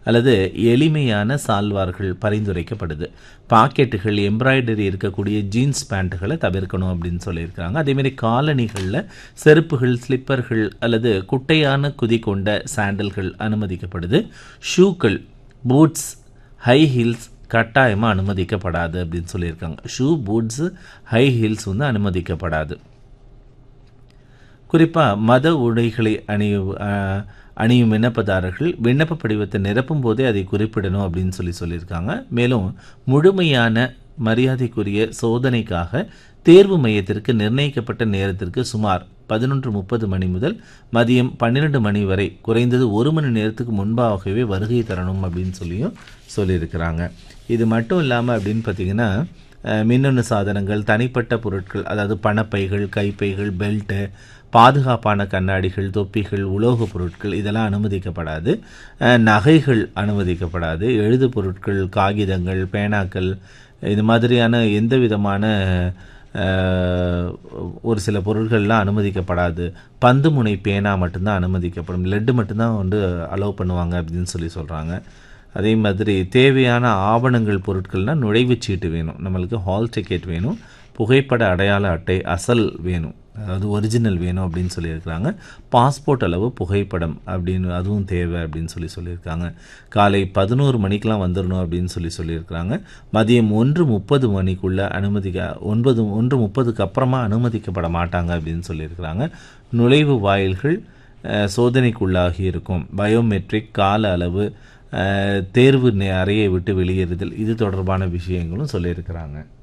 அல்லது எளிமையான சால்வார்கள் பரிந்துரைக்கப்படுது பாக்கெட்டுகள் எம்ப்ராய்டரி இருக்கக்கூடிய ஜீன்ஸ் பேண்ட்டுகளை தவிர்க்கணும் அப்படின்னு சொல்லியிருக்காங்க அதேமாரி காலணிகளில் செருப்புகள் ஸ்லிப்பர்கள் அல்லது குட்டையான குதி கொண்ட சாண்டல்கள் அனுமதிக்கப்படுது ஷூக்கள் பூட்ஸ் ஹை ஹீல்ஸ் கட்டாயமாக அனுமதிக்கப்படாது அப்படின்னு சொல்லியிருக்காங்க ஷூ பூட்ஸு ஹை ஹீல்ஸ் வந்து அனுமதிக்கப்படாது குறிப்பாக மத உடைகளை அணியு அஹ், அணியும் விண்ணப்பதாரர்கள் விண்ணப்ப படிவத்தை நிரப்பும் போதே அதை குறிப்பிடணும் அப்படின்னு சொல்லி சொல்லியிருக்காங்க மேலும் முழுமையான மரியாதைக்குரிய சோதனைக்காக தேர்வு மையத்திற்கு நிர்ணயிக்கப்பட்ட நேரத்திற்கு சுமார் பதினொன்று முப்பது மணி முதல் மதியம் பன்னிரெண்டு மணி வரை குறைந்தது ஒரு மணி நேரத்துக்கு முன்பாகவே வருகை தரணும் அப்படின்னு சொல்லியும் சொல்லியிருக்கிறாங்க இது மட்டும் இல்லாமல் அப்படின்னு பார்த்தீங்கன்னா அஹ், மின்னணு சாதனங்கள் தனிப்பட்ட பொருட்கள் அதாவது பணப்பைகள் கைப்பைகள் பெல்ட்டு பாதுகாப்பான கண்ணாடிகள் தொப்பிகள் உலோகப் பொருட்கள் இதெல்லாம் அனுமதிக்கப்படாது அஹ், நகைகள் அனுமதிக்கப்படாது எழுது பொருட்கள் காகிதங்கள் பேனாக்கள் இது மாதிரியான எந்த விதமான அஹ், ஒரு சில பொருட்கள்லாம் அனுமதிக்கப்படாது பந்து முனை பேனா மட்டும்தான் அனுமதிக்கப்படும் லெட்டு மட்டும்தான் வந்து அலோவ் பண்ணுவாங்க அப்படின்னு சொல்லி சொல்கிறாங்க அதே மாதிரி தேவையான ஆவணங்கள் பொருட்கள்னால் நுழைவுச் சீட்டு வேணும் நம்மளுக்கு ஹால் டிக்கெட் வேணும் புகைப்பட அடையாள அட்டை அசல் வேணும் அதாவது ஒரிஜினல் வேணும் அப்படின்னு சொல்லியிருக்கிறாங்க பாஸ்போர்ட் அளவு புகைப்படம் அப்படின்னு அதுவும் தேவை அப்படின்னு சொல்லி சொல்லியிருக்காங்க காலை பதினோரு மணிக்கெலாம் வந்துடணும் அப்படின்னு சொல்லி சொல்லியிருக்கிறாங்க மதியம் ஒன்று முப்பது மணிக்குள்ளே அனுமதிக்க ஒன்பது ஒன்று முப்பதுக்கு அப்புறமா அனுமதிக்கப்பட மாட்டாங்க அப்படின்னு சொல்லியிருக்கிறாங்க நுழைவு வாயில்கள் அஹ், சோதனைக்குள்ளாகி இருக்கும் பயோமெட்ரிக் கால அளவு அஹ், தேர்வு நே- அறையை விட்டு வெளியேறுதல் இது தொடர்பான விஷயங்களும் சொல்லியிருக்கிறாங்க